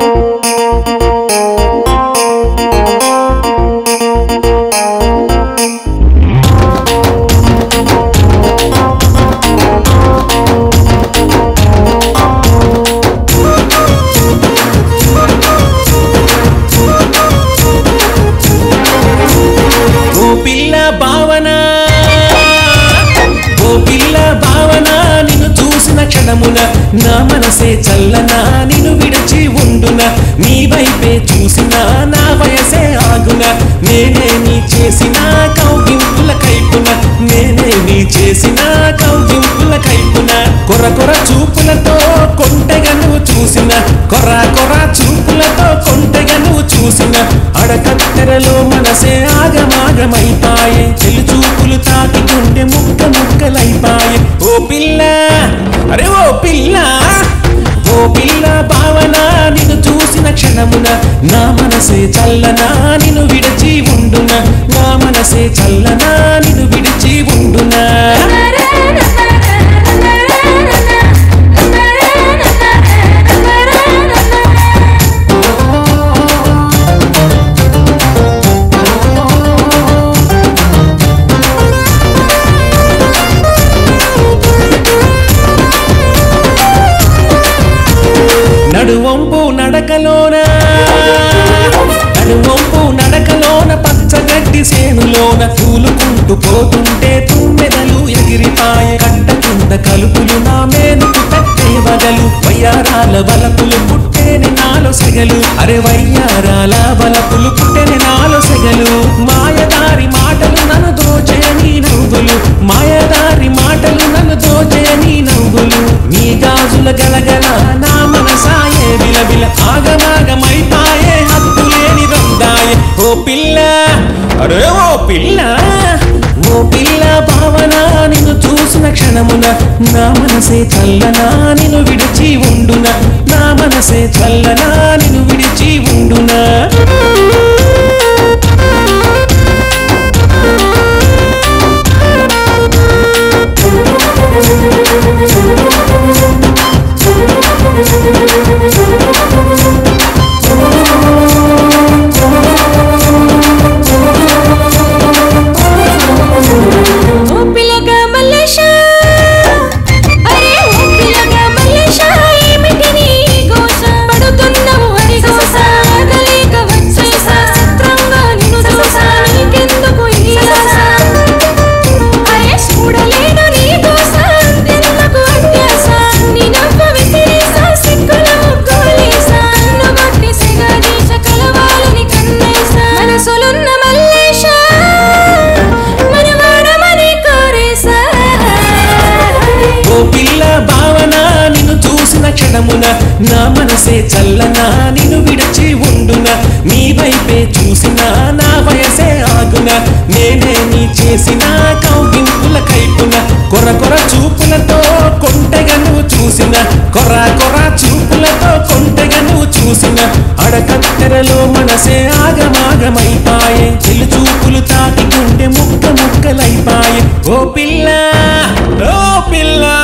ఓ పిల్ల భావన ఓ పిల్ల భావన నిన్ను చూసిన క్షణమున నా మనసే చల్లనా నిన్ను విడిచి ఉండున నీ వైపే చూసిన నా వయసే ఆగున నేనే నీ చేసిన కౌగింపుల కైపున నేనే నీ చేసిన కౌగింపుల కైపున కొర కొర చూపులతో కొంటెగా నువ్వు చూసిన కొర కొర చూపులతో కొంటెగా నువ్వు చూసిన అడకత్తెరలో మనసే ఆగమాగమైపాయే చెల్లి చూపులు తాకి గుండె ముక్క ముక్కలైపాయే ఓ పిల్ల అరే ఓ పిల్ల ఓ పిల్ల భావన నిన్ను చూసిన క్షణమున నా మనసే చల్లనా నిన్ను విడిచి ఉండున నా మనసే చల్లనా నిన్ను విడిచి ఉండునా నడువంపు నడకలోన నడువంపు నడకలోన పచ్చగడ్డి సేనులోన తూలుకుంటూ పోతుంటే తుమ్మెదలు ఎగిరిపాయ కట్ట కింద కలుపులు నా మేనుకు తట్టే వగలు వయ్యారాల వలపులు పుట్టేని నాలో సెగలు అరే వయ్యారాల వలపులు పుట్టెని నాలో సెగలు మాయదారి మాటలు నన్ను దోచని నవ్వులు మాయదారి మాటలు నన్ను దోచని నవ్వులు నీ గాజుల గలగల నా మనసాయే విలవిల ఆగమాగమైపాయే హద్దు లేని రందాయే ఓ పిల్ల అరే ఓ పిల్ల ఓ పిల్ల భావన నిన్ను చూసిన క్షణమున నా మనసే చల్లనా నిన్ను విడిచి ఉండున నా మనసే చల్లనా నిన్ను విడిచి ఉండునా ఓ పిల్లగా మల్లేశా అరే ఓ పిల్లగా మల్లేశా ఏమిటి నీ గోస పడుతున్నావు హరి గోస ఆగలేక వచ్చేసా చిత్రంగా నిన్ను చూసా నీకెందుకు ఈ ఆశ అరే చూడలేను నీ గోస అంతెందుకు అత్యాస నీ నవ్వు విసిరేసా సిగ్గుల ముగ్గులేసా నన్ను కొట్టి సిగదీశ కలవాలని కన్నేసా మనసులున్న మల్లేశా మనవాడమని కోరేసా ఓ పిల్ల భావన నిన్ను చూసిన క్షణమున నా మనసే చల్లనా నిన్ను విడిచి ఉండున నీ వైపే చూసిన నా వయసే ఆగున నేనే నీ చేసిన కౌగింపుల కైపున కొర కొర చూపులతో కొంటెగా నువ్వు చూసిన కొర కొర చూపులతో కొంటెగా నువ్వు చూసిన అడకత్తెరలో మనసే ఆగమాగమైపాయే చెల్లి చూపులు తాకి గుండె ముక్క ముక్కలైపాయే ఓ పిల్ల ఓ పిల్ల